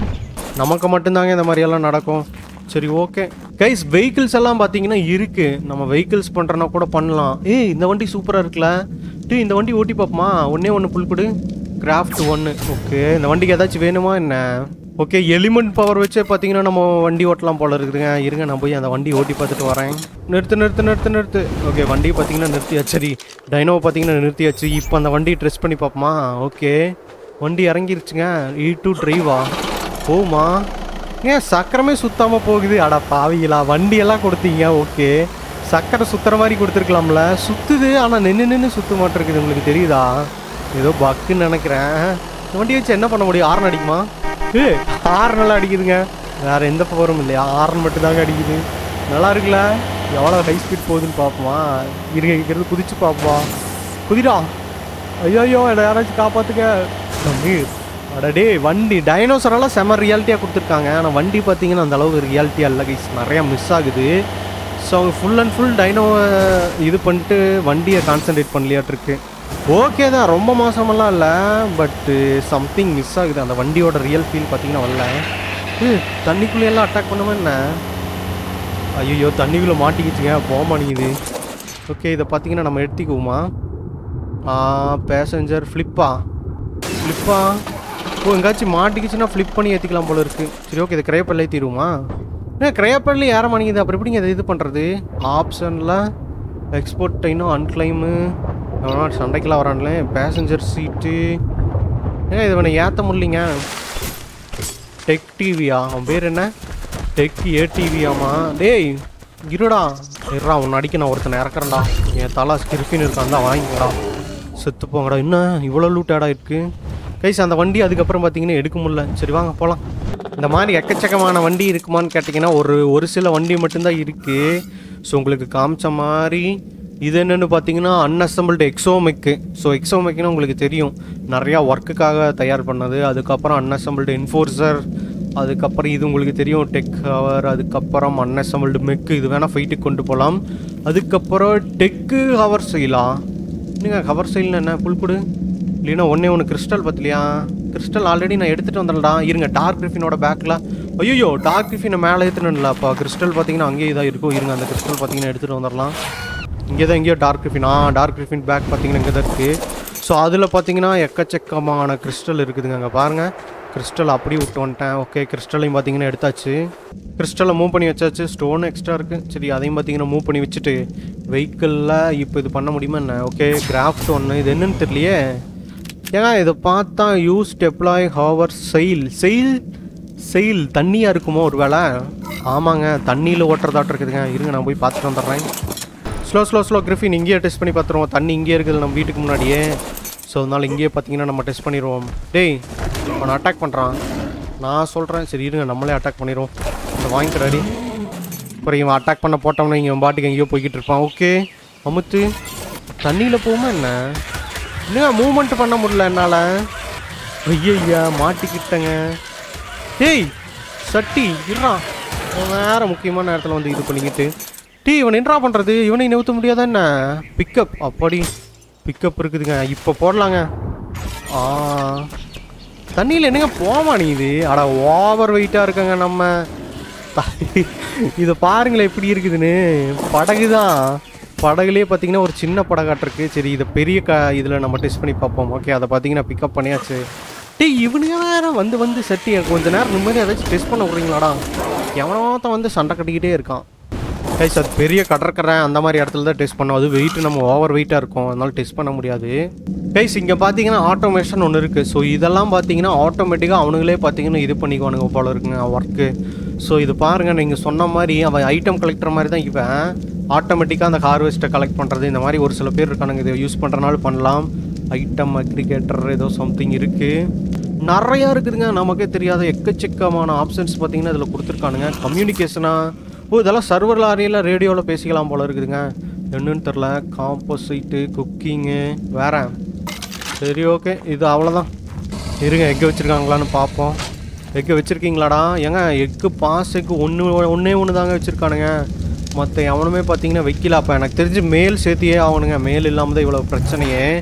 நமக்கு மட்டும்தாங்க இந்த மாதிரியெல்லாம் நடக்கும் சரி ஓகே கைஸ் வெஹிக்கிள்ஸ் எல்லாம் பார்த்தீங்கன்னா இருக்கு நம்ம வெஹிக்கிள்ஸ் பண்ணுறனா கூட பண்ணலாம் ஏய் இந்த வண்டி சூப்பராக இருக்குல்ல டீ இந்த வண்டி ஓட்டி பார்ப்போமா ஒன்றே ஒன்று புல் கொடு கிராஃப்ட் ஒன்று ஓகே இந்த வண்டிக்கு ஏதாச்சும் வேணுமா என்ன ஓகே எலிமெண்ட் பவர் வச்சே பார்த்தீங்கன்னா நம்ம வண்டி ஓட்டலாம் போல இருக்குதுங்க இருங்க நான் போய் அந்த வண்டி ஓட்டி பார்த்துட்டு வரேன் நிறுத்து நிறுத்து நிறுத்து நிறுத்து ஓகே வண்டி பார்த்தீங்கன்னா நிறுத்தியாச்சு சரி டைனோவை பார்த்தீங்கன்னா நிறுத்தியாச்சு இப்போ அந்த வண்டி ட்ரெஸ் பண்ணி பார்ப்போமா ஓகே வண்டி இறங்கிருச்சுங்க இ டூ டிரைவா போகுமா ஏன் சக்கரமே சுத்தாமல் போகுது அடா பாவிங்களா வண்டியெல்லாம் கொடுத்தீங்க ஓகே சக்கரை சுத்துற மாதிரி கொடுத்துருக்கலாம்ல சுத்துது ஆனால் நின்று நின்று சுத்த மாட்டிருக்குது உங்களுக்கு தெரியுதா ஏதோ பக்குன்னு நினைக்கிறேன் இந்த வண்டி வச்சு என்ன பண்ண முடியும் ஆரன் அடிக்குமா ஏ ஹார்ன் நல்லா அடிக்குதுங்க வேற எந்த பவரும் இல்லையா ஹார்ன் மட்டும் தாங்க அடிக்குது நல்லா இருக்குல்ல எவ்வளோ ஹை ஸ்பீட் போகுதுன்னு பார்ப்போமா இருங்க இங்கிறது குதிச்சு பார்ப்போமா குதிடா ஐயோ ஐயோ என்னை யாராச்சும் காப்பாத்துக்க தம்பி அடடே வண்டி டைனோசரெல்லாம் செம ரியாலிட்டியாக கொடுத்துருக்காங்க ஆனால் வண்டி பார்த்தீங்கன்னா அந்த அளவுக்கு ரியாலிட்டியாக இல்லை கைஸ் நிறையா மிஸ் ஆகுது ஸோ அவங்க ஃபுல் அண்ட் ஃபுல் டைனோவை இது பண்ணிட்டு வண்டியை கான்சென்ட்ரேட் பண்ணலையாட்டிருக்கு ஓகே தான் ரொம்ப மோசமெல்லாம் இல்லை பட்டு சம்திங் மிஸ் ஆகுது அந்த வண்டியோட ரியல் ஃபீல் பார்த்தீங்கன்னா வரல ஏ தண்ணிக்குள்ளேயெல்லாம் அட்டாக் பண்ணுமா என்ன ஐயோ தண்ணிக்குள்ளே மாட்டிக்கிச்சுங்க போக மாட்டேங்குது ஓகே இதை பார்த்தீங்கன்னா நம்ம எடுத்துக்குவோமா பேசஞ்சர் ஃப்ளிப்பா ஃப்ளிப்பா ஓ எங்காச்சும் மாட்டிக்கிச்சுன்னா ஃப்ளிப் பண்ணி ஏற்றிக்கலாம் போல இருக்கு சரி ஓகே இது கிரேப்பல்லே தீருமா ஏன் கிரேப்பல்லே ஏற மாட்டேங்குது அப்புறம் எப்படிங்க இதை இது பண்ணுறது ஆப்ஷனில் எக்ஸ்போர்ட் இன்னும் அன்கிளைமு சண்டைக்கெல்லாம் வரான்ல பேசஞ்சர் சீட்டு ஏன் இது வேணா ஏற்ற முடியலிங்க டெக் டிவியா அவன் பேர் என்ன டெக் ஏ டிவியாமா டேய் இருடா இருடா உன்னை அடிக்க நான் ஒருத்தனை இறக்குறேன்டா என் தலா ஸ்கிரிஃபின் இருக்கான் தான் வாங்கிக்கடா செத்து போங்கடா என்ன இவ்வளோ லூட்டாடா இருக்கு கைஸ் அந்த வண்டி அதுக்கப்புறம் பார்த்தீங்கன்னா எடுக்க முடியல சரி வாங்க போகலாம் இந்த மாதிரி எக்கச்சக்கமான வண்டி இருக்குமான்னு கேட்டிங்கன்னா ஒரு ஒரு சில வண்டி மட்டும்தான் இருக்குது ஸோ உங்களுக்கு காமிச்ச மாதிரி இது என்னென்னு பார்த்தீங்கன்னா அன்அசம்பிள்டு எக்ஸோமெக்கு ஸோ எக்ஸோமெக்குன்னு உங்களுக்கு தெரியும் நிறையா ஒர்க்குக்காக தயார் பண்ணது அதுக்கப்புறம் அன்அசம்பிள்டு என்ஃபோர்ஸர் அதுக்கப்புறம் இது உங்களுக்கு தெரியும் டெக் ஹவர் அதுக்கப்புறம் அன்அசம்பிள்டு மெக்கு இது வேணால் ஃபைட்டுக்கு கொண்டு போகலாம் அதுக்கப்புறம் டெக்கு ஹவர் செய்யலாம் என்னங்க ஹவர் செய்யலாம் என்ன புல்குடு இல்லைன்னா ஒன்றே ஒன்று கிறிஸ்டல் பத்தலையா கிறிஸ்டல் ஆல்ரெடி நான் எடுத்துகிட்டு வந்துடலாம் இருங்க டார்க் கிரிஃபினோட பேக்கில் ஐயோ டார்க் கிரிஃபினை மேலே ஏற்றுனல அப்போ கிறிஸ்டல் பார்த்தீங்கன்னா அங்கேயே தான் இருக்கும் இருங்க அந்த கிறிஸ்டல் பார்த்தீங்கன்னா எடுத்துகிட்டு வந்துடலாம் இங்கே தான் எங்கேயோ டார்க் கிரிஃபின் ஆ டார்க் கிரிஃபின் பேக் பார்த்தீங்கன்னா இங்கே தான் இருக்குது ஸோ அதில் பார்த்தீங்கன்னா எக்கச்சக்கமான கிறிஸ்டல் இருக்குதுங்க அங்கே பாருங்கள் கிறிஸ்டல் அப்படியே விட்டு வந்துட்டேன் ஓகே கிறிஸ்டலையும் பார்த்தீங்கன்னா எடுத்தாச்சு கிறிஸ்டலை மூவ் பண்ணி வச்சாச்சு ஸ்டோன் எக்ஸ்ட்ரா இருக்குது சரி அதையும் பார்த்தீங்கன்னா மூவ் பண்ணி வச்சுட்டு வெஹிக்கிளில் இப்போ இது பண்ண முடியுமா என்ன ஓகே கிராஃப்ட் ஒன்று இது என்னன்னு தெரியலையே ஏங்க இதை பார்த்தா use deploy our sail sail sail தண்ணியாக இருக்குமோ ஒரு வேளை ஆமாங்க தண்ணியில் ஓட்டுறதாட்டம் இருக்குதுங்க இருங்க நான் போய் பார்த்துட்டு வந்துடுறேன் ஸ்லோ ஸ்லோ ஸ்லோ கிரிஃபின் இங்கேயே டெஸ்ட் பண்ணி பார்த்துருவோம் தண்ணி இங்கேயே இருக்குது நம்ம வீட்டுக்கு முன்னாடியே ஸோ அதனால இங்கேயே பார்த்தீங்கன்னா நம்ம டெஸ்ட் பண்ணிடுவோம் டேய் அவனை அட்டாக் பண்ணுறான் நான் சொல்கிறேன் சரி இருங்க நம்மளே அட்டாக் பண்ணிடுவோம் இந்த வாங்கிக்கிறாடி அப்புறம் இவன் அட்டாக் பண்ண போட்டோம்னா இங்கே இவன் பாட்டுக்கு எங்கேயோ போய்கிட்டு இருப்பான் ஓகே அமுத்து தண்ணியில் போகுமா என்ன இன்னும் மூவ்மெண்ட் பண்ண முடியல என்னால் ஐயா மாட்டிக்கிட்டேங்க டேய் சட்டி இருறா அவன் வேற முக்கியமான நேரத்தில் வந்து இது பண்ணிக்கிட்டு டீ இவன் என்னடா பண்ணுறது இவனை நிறுத்த முடியாதா என்ன பிக்கப் அப்படி பிக்கப் இருக்குதுங்க இப்போ போடலாங்க ஆ தண்ணியில் என்னங்க போமா நீ இது அட ஓவர் வெயிட்டாக இருக்கங்க நம்ம இதை பாருங்களேன் எப்படி இருக்குதுன்னு படகு தான் படகுலேயே பார்த்தீங்கன்னா ஒரு சின்ன படகாட்டிருக்கு சரி இதை பெரிய க இதில் நம்ம டெஸ்ட் பண்ணி பார்ப்போம் ஓகே அதை பார்த்தீங்கன்னா பிக்கப் பண்ணியாச்சு டேய் இவனுங்க வேற வந்து வந்து செட்டி கொஞ்ச நேரம் நிம்மதி ஏதாச்சும் டெஸ்ட் பண்ண விட்றீங்களாடா எவனோத்தான் வந்து சண்டை கட்டிக்கிட்டே இருக்கான் கைஸ் அது பெரிய கடற்கரை அந்த மாதிரி இடத்துல தான் டெஸ்ட் பண்ணோம் அது வெயிட் நம்ம ஓவர் வெயிட்டாக இருக்கும் அதனால டெஸ்ட் பண்ண முடியாது கைஸ் இங்கே பார்த்தீங்கன்னா ஆட்டோமேஷன் ஒன்று இருக்குது ஸோ இதெல்லாம் பார்த்தீங்கன்னா ஆட்டோமேட்டிக்காக அவனுங்களே பார்த்தீங்கன்னா இது பண்ணிக்குவானுங்க போல இருக்குங்க ஒர்க்கு ஸோ இது பாருங்கள் நீங்கள் சொன்ன மாதிரி அவன் ஐட்டம் கலெக்டர் மாதிரி தான் இவன் ஆட்டோமேட்டிக்காக அந்த ஹார்வெஸ்ட்டை கலெக்ட் பண்ணுறது இந்த மாதிரி ஒரு சில பேர் இருக்கானுங்க இதை யூஸ் பண்ணுறனால பண்ணலாம் ஐட்டம் அக்ரிகேட்டர் ஏதோ சம்திங் இருக்குது நிறையா இருக்குதுங்க நமக்கே தெரியாத எக்கச்சக்கமான ஆப்ஷன்ஸ் பார்த்தீங்கன்னா இதில் கொடுத்துருக்கானுங்க கம்யூனிகேஷனா ஓ இதெல்லாம் சர்வர் லாரியில் ரேடியோவில் பேசிக்கலாம் போல இருக்குதுங்க என்னன்னு தெரில காம்போசைட்டு குக்கிங்கு வேற சரி ஓகே இது அவ்வளோதான் இருங்க எக்கு வச்சுருக்காங்களான்னு பார்ப்போம் எக்கு வச்சுருக்கீங்களாடா ஏங்க எக்கு பாஸ் எக்கு ஒன்று ஒன்றே ஒன்று தாங்க வச்சுருக்கானுங்க மற்ற எவனுமே பார்த்தீங்கன்னா வைக்கல அப்போ எனக்கு தெரிஞ்சு மேல் சேர்த்தியே ஆகணுங்க மேல் இல்லாமல் தான் இவ்வளோ பிரச்சனையே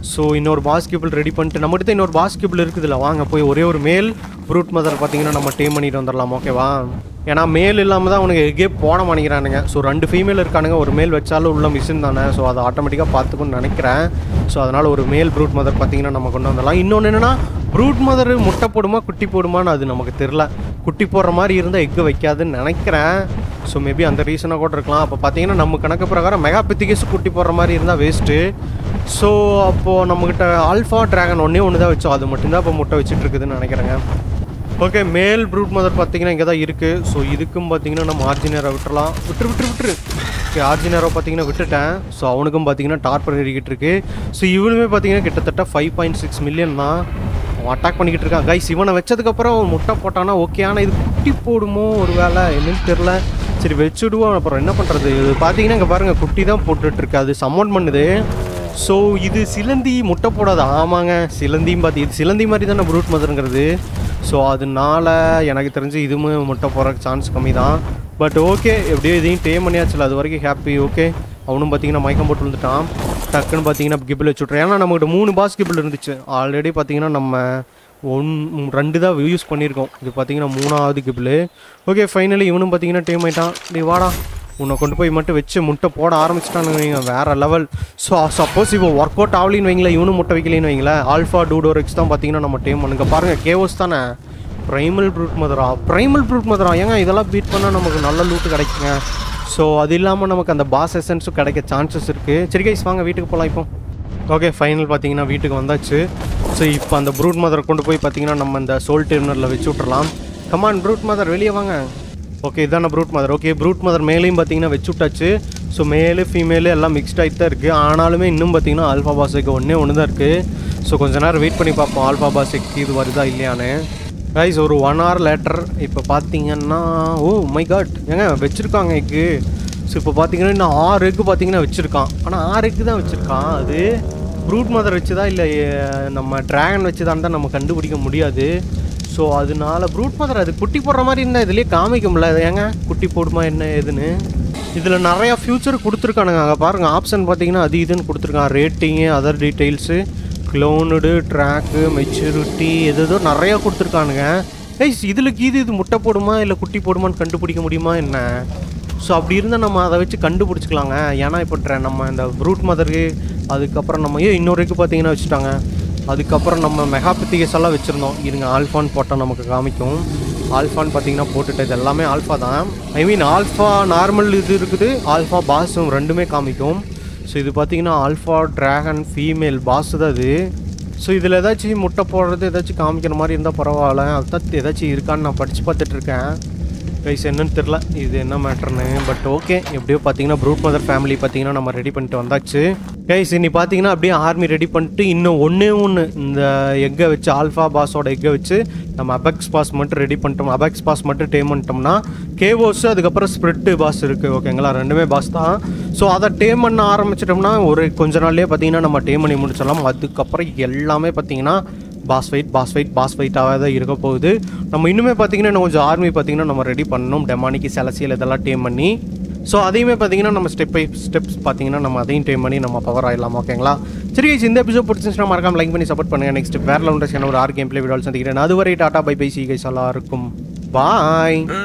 ஸோ இன்னொரு பாஸ் கியூபிள் ரெடி பண்ணிட்டு நம்மகிட்ட தான் இன்னொரு பாஸ் கியூபிள் இருக்குதுல்ல வாங்க போய் ஒரே ஒரு மேல் ப்ரூட் மதர் பார்த்தீங்கன்னா நம்ம டீம் பண்ணிட்டு வந்துடலாம் ஓகேவா ஏன்னா மேல் இல்லாமல் தான் அவனுக்கு எகே போட மாட்டேங்கிறானுங்க ஸோ ரெண்டு ஃபீமேல் இருக்கானுங்க ஒரு மேல் வச்சாலும் உள்ள மிஷின் தானே ஸோ அதை ஆட்டோமேட்டிக்காக பார்த்துக்குன்னு நினைக்கிறேன் ஸோ அதனால் ஒரு மேல் ப்ரூட் மதர் பார்த்தீங்கன்னா நம்ம கொண்டு வந்துடலாம் இன்னொன்று என்னென்னா ப்ரூட் மதர் முட்டை போடுமா குட்டி போடுமான்னு அது நமக்கு தெரில குட்டி போடுற மாதிரி இருந்தால் எக்கு வைக்காதுன்னு நினைக்கிறேன் ஸோ மேபி அந்த ரீசனாக கூட இருக்கலாம் அப்போ பார்த்தீங்கன்னா நம்ம கணக்கு பிரகாரம் மெகா பித்திகேஸ் குட்டி போடுற மாதிரி இருந்தால் வேஸ்ட்டு ஸோ அப்போது நம்மக்கிட்ட ஆல்ஃபா டிராகன் ஒன்றே ஒன்று தான் வச்சோம் அது மட்டும்தான் இப்போ முட்டை வச்சுட்டு இருக்குதுன்னு நினைக்கிறேங்க ஓகே மேல் ப்ரூட் மதர் பார்த்தீங்கன்னா இங்கே தான் இருக்குது ஸோ இதுக்கும் பார்த்தீங்கன்னா நம்ம ஆர்ஜினரை விட்டுறலாம் விட்டுரு விட்டுரு விட்டுரு ஓகே ஆர்ஜினரை பார்த்தீங்கன்னா விட்டுட்டேன் ஸோ அவனுக்கும் பார்த்தீங்கன்னா டார்பர் ஏறிக்கிட்டு இருக்கு ஸோ இவனுமே பார்த்தீங்கன்னா கிட்டத்தட்ட ஃபைவ் பாயிண்ட் சிக்ஸ் மில்லியன் தான் அவன் அட்டாக் பண்ணிக்கிட்டு இருக்கான் கைஸ் இவனை வச்சதுக்கப்புறம் அவன் முட்டை போட்டானா ஓகே ஆனால் இது குட்டி போடுமோ ஒரு வேலை என்னன்னு தெரில சரி வச்சுடுவோம் அப்புறம் என்ன பண்ணுறது இது பார்த்தீங்கன்னா இங்கே பாருங்கள் குட்டி தான் போட்டுட்ருக்கு அது சம்மௌண்ட் பண்ணுது ஸோ இது சிலந்தி முட்டை போடாது ஆமாங்க சிலந்தியும் பார்த்து இது சிலந்தி மாதிரி தானே ப்ரூட் மதருங்கிறது ஸோ அதனால எனக்கு தெரிஞ்சு இதுவுமே முட்டை போடுறதுக்கு சான்ஸ் கம்மி தான் பட் ஓகே எப்படியோ இதையும் டேம் பண்ணியாச்சுல அது வரைக்கும் ஹாப்பி ஓகே அவனும் பார்த்தீங்கன்னா மயக்கம் போட்டு வந்துட்டான் டக்குன்னு பார்த்தீங்கன்னா கிபிள் வச்சு விட்றேன் ஏன்னா நம்மகிட்ட மூணு பாஸ் கிபிள் இருந்துச்சு ஆல்ரெடி பார்த்தீங்கன்னா நம்ம ஒன் ரெண்டு தான் யூஸ் பண்ணியிருக்கோம் இது பார்த்தீங்கன்னா மூணாவது கிபிள் ஓகே ஃபைனலி இவனும் பார்த்தீங்கன்னா டேம் ஆயிட்டான் நீ வாடா உன்னை கொண்டு போய் மட்டும் வச்சு முட்டை போட ஆரம்பிச்சிட்டான்னு வைங்க வேற லெவல் ஸோ சப்போஸ் இப்போ ஒர்க் அவுட் ஆகலின்னு வைங்களேன் இவனும் முட்டை வைக்கலின்னு வைங்களேன் ஆல்ஃபா டூடோரெக்ஸ் தான் பார்த்தீங்கன்னா நம்ம டீம் பண்ணுங்க பாருங்கள் கேவோஸ் தானே ப்ரைமல் ப்ரூட் மதரா ப்ரைமல் ப்ரூட் மதரா ஏங்க இதெல்லாம் பீட் பண்ணால் நமக்கு நல்ல லூட்டு கிடைக்குங்க ஸோ அது இல்லாமல் நமக்கு அந்த பாஸ் எசன்ஸும் கிடைக்க சான்சஸ் இருக்குது சரி கைஸ் வாங்க வீட்டுக்கு போகலாம் இப்போ ஓகே ஃபைனல் பார்த்தீங்கன்னா வீட்டுக்கு வந்தாச்சு ஸோ இப்போ அந்த ப்ரூட் மதர் கொண்டு போய் பார்த்தீங்கன்னா நம்ம இந்த சோல் டெர்மினலில் வச்சு விட்றலாம் கமான் ப்ரூட் மதர் வெளியே வாங்க ஓகே இதான brood mother okay brood mother மேலேயும் பார்த்தீங்கன்னா வச்சு விட்டாச்சு ஸோ மேலு ஃபீமேலு எல்லாம் மிக்ஸ்ட் ஆகிட்டு தான் இருக்குது ஆனாலுமே இன்னும் பார்த்தீங்கன்னா ஆல்ஃபா பாஸுக்கு ஒன்றே ஒன்று தான் இருக்குது ஸோ கொஞ்ச நேரம் வெயிட் பண்ணி பார்ப்போம் ஆல்ஃபா பாஸுக்கு இது வருதா இல்லையான்னு கைஸ் ஒரு ஒன் ஹவர் லேட்டர் இப்போ பார்த்தீங்கன்னா ஓ மை காட் ஏங்க வச்சுருக்காங்க எக்கு ஸோ இப்போ பார்த்தீங்கன்னா இன்னும் ஆறு எக்கு பார்த்தீங்கன்னா வச்சுருக்கான் ஆனால் ஆறு எக்கு தான் வச்சுருக்கான் அது ப்ரூட் மதர் வச்சு தான் இல்லை நம்ம ட்ராகன் வச்சு தான் தான் நம்ம கண்டுபிடிக்க முடியாது ஸோ அதனால ப்ரூட் மதர் அது குட்டி போடுற மாதிரி இருந்தால் இதுலேயே காமிக்கும்ல அது ஏங்க குட்டி போடுமா என்ன ஏதுன்னு இதில் நிறையா ஃபியூச்சர் கொடுத்துருக்கானுங்க அங்கே பாருங்கள் ஆப்ஷன் பார்த்தீங்கன்னா அது இதுன்னு கொடுத்துருக்கான் rating other details cloned track maturity எது ஏதோ நிறையா கொடுத்துருக்கானுங்க ஏய் இதில் கீது இது முட்டை போடுமா இல்லை குட்டி போடுமான்னு கண்டுபிடிக்க முடியுமா என்ன ஸோ அப்படி இருந்தால் நம்ம அதை வச்சு கண்டுபிடிச்சிக்கலாங்க ஏன்னா இப்போ ட்ர- நம்ம இந்த ப்ரூட் மதருக்கு அதுக்கப்புறம் நம்ம ஏன் இன்னொருக்கு பார்த்தீங்கன்னா வச்சுட்டாங்க அதுக்கப்புறம் நம்ம மெகாபித்திகஸ் எல்லாம் வச்சுருந்தோம் இருங்க ஆல்ஃபான் போட்டால் நமக்கு காமிக்கும் ஆல்ஃபான் பார்த்தீங்கன்னா போட்டுட்டு இது எல்லாமே ஆல்ஃபா தான் ஐ மீன் ஆல்ஃபா நார்மல் இது இருக்குது ஆல்ஃபா பாஸும் ரெண்டுமே காமிக்கும் ஸோ இது பார்த்தீங்கன்னா ஆல்ஃபா டிராகன் ஃபீமேல் பாஸ் தான் இது ஸோ இதில் ஏதாச்சும் முட்டை போடுறது ஏதாச்சும் காமிக்கிற மாதிரி இருந்தால் பரவாயில்ல அதுதான் ஏதாச்சும் இருக்கான்னு நான் படித்து பார்த்துட்டு இருக்கேன் கைஸ் என்னன்னு தெரில இது என்ன மேட்டர்னு பட் ஓகே எப்படியோ பார்த்தீங்கன்னா ப்ரூட் மதர் ஃபேமிலி பார்த்தீங்கன்னா நம்ம ரெடி பண்ணிட்டு வந்தாச்சு கைஸ் இனி பார்த்தீங்கன்னா அப்படியே ஆர்மி ரெடி பண்ணிட்டு இன்னும் ஒன்றே ஒன்று இந்த எக்கை வச்சு ஆல்ஃபா பாஸோட எக்கை வச்சு நம்ம அபெக்ஸ் பாஸ் மட்டும் ரெடி பண்ணிட்டோம் அபெக்ஸ் பாஸ் மட்டும் டேம் பண்ணிட்டோம்னா கேவோஸ் அதுக்கப்புறம் ஸ்ப்ரிட்டு பாஸ் இருக்குது ஓகேங்களா ரெண்டுமே பாஸ் தான் ஸோ அதை டேம் பண்ண ஆரம்பிச்சிட்டோம்னா ஒரு கொஞ்ச நாள்லேயே பார்த்தீங்கன்னா நம்ம டேம் பண்ணி முடிச்சிடலாம் அதுக்கப்புறம் எல்லாமே பார்த்தீங்கன்னா boss fight boss fight boss ஃபைட்டாகவே தான் இருக்க போகுது நம்ம இன்னுமே பார்த்தீங்கன்னா இன்னும் கொஞ்சம் ஆர்மி பார்த்தீங்கன்னா நம்ம ரெடி பண்ணணும் டெமானிக்கு செலசியல் இதெல்லாம் டேம் பண்ணி ஸோ அதையுமே பார்த்தீங்கன்னா நம்ம ஸ்டெப் பை ஸ்டெப்ஸ் பார்த்தீங்கன்னா நம்ம அதையும் டேம் பண்ணி நம்ம பவர் ஆகிடலாம் ஓகேங்களா சரி guys, இந்த எபிசோட் பிடிச்சிருந்துச்சுன்னா மறக்காம லைக் பண்ணி சப்போர்ட் பண்ணுங்கள் நெக்ஸ்ட் வேற லவுண்டர்ஸ் ஒரு ஆர் கேம் பிளே வீடியோ சந்திக்கிறேன் அதுவரை tata bye bye see guys எல்லாம் இருக்கும் பாய்